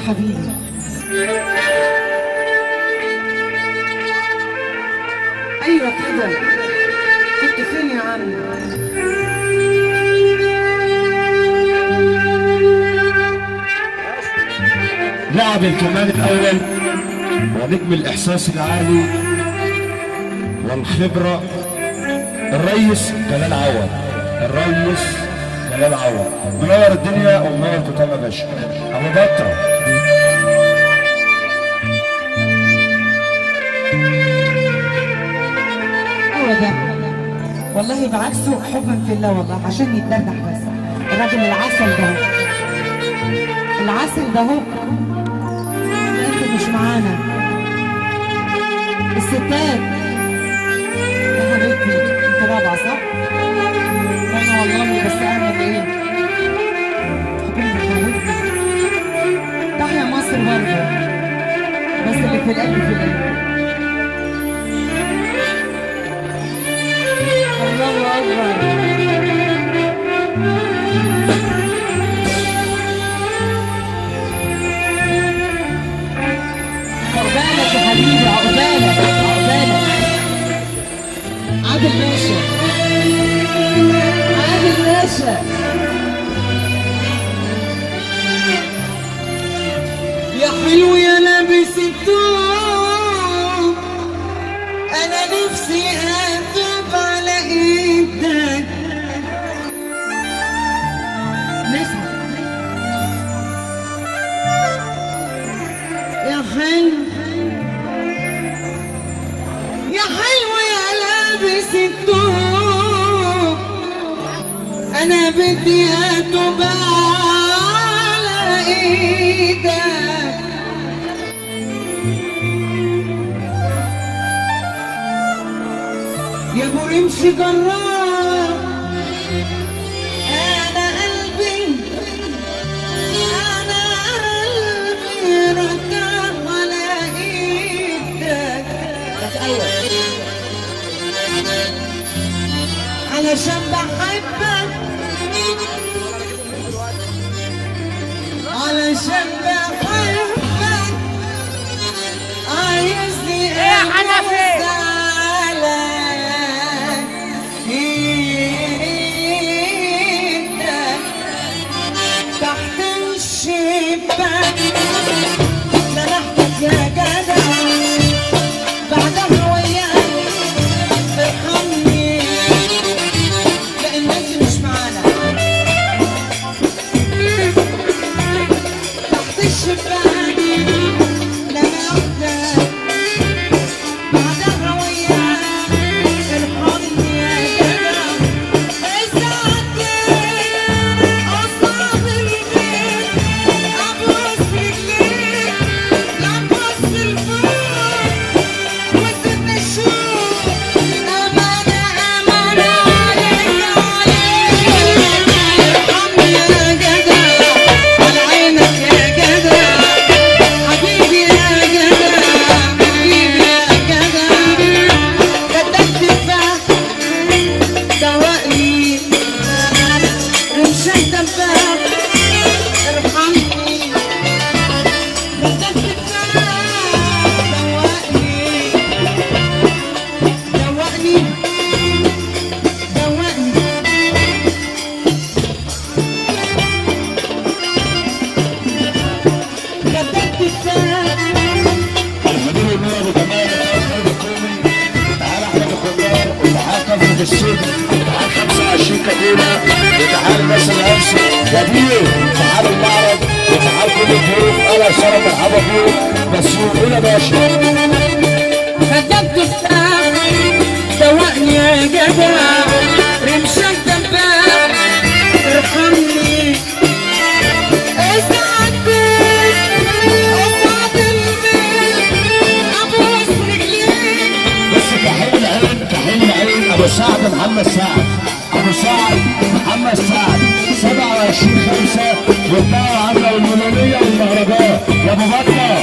حبيبي ايوه كده كنت فين يا عم لعب الكمان الاول ونجم الاحساس العالي والخبره الريس جلال عوض الريس جلال عوض منور الدنيا ومنور كتاب يا باشا ابو بطه هو ده والله بعكسه حبا في الله والله عشان يتدردح بس الراجل العسل ده العسل ده هو انت مش معانا الستات يا حبيبتي انت رابعه صح؟ وانا والله بس اعمل ايه؟ حبيبتي حبيبتي تحيا مصر برضه بس اللي في القلب في القلب الله أكبر عقبالك يا حبيبي عقبالك عقبالك عادل باشا عادل باشا يا حلو يا لابس الثوب انا نفسي اتوب على ايدك نسمع يا حلو يا حلو يا لابس الثوب انا بدي اتوب على ايدك يا ابو امشي جرار انا قلبي انا قلبي ركب على ايدك علشان بحبك علشان بحبك عايزني إيه يا حنفي؟ ايدك تحت الشباك لمحتك يا جدع بعدها وياك ارحمني لان انت مش معانا تحت الشباك لمحتك بعدها وياك ارحمني يا جدع اسعدك قصاد البيت ابوس رجليك لبس الفوق وسن الشوق امانه امانه عليك عليك ارحمني يا جدع على عينك يا جدع حبيبي يا جدع حبيبي يا جدع كتبت الفهم دوقني رمشك دباب ارحمني كتبت الفهم دوقني دوقني دوقني كتبت الفهم الحضور النور ابو جمال احمد الكومي تعال احمد الخضار وتعال كفر السجن وتعال 25 كابولا وتعال الناس الهمسي يا بيه تعال المعرض وتعال كل الضيوف انا شرف مرحبا بيهم بس يقول يا باشا كتبت الساعة دوقني يا جدع رمشك دباب ارحمني اسعد بيك اسعد البيت ابوس رجليك بس كحل عين كحل عين ابو سعد محمد سعد ابو سعد محمد سعد 27 5 والدعوه عامله والمليونيه والمهرجان يا ابو بكر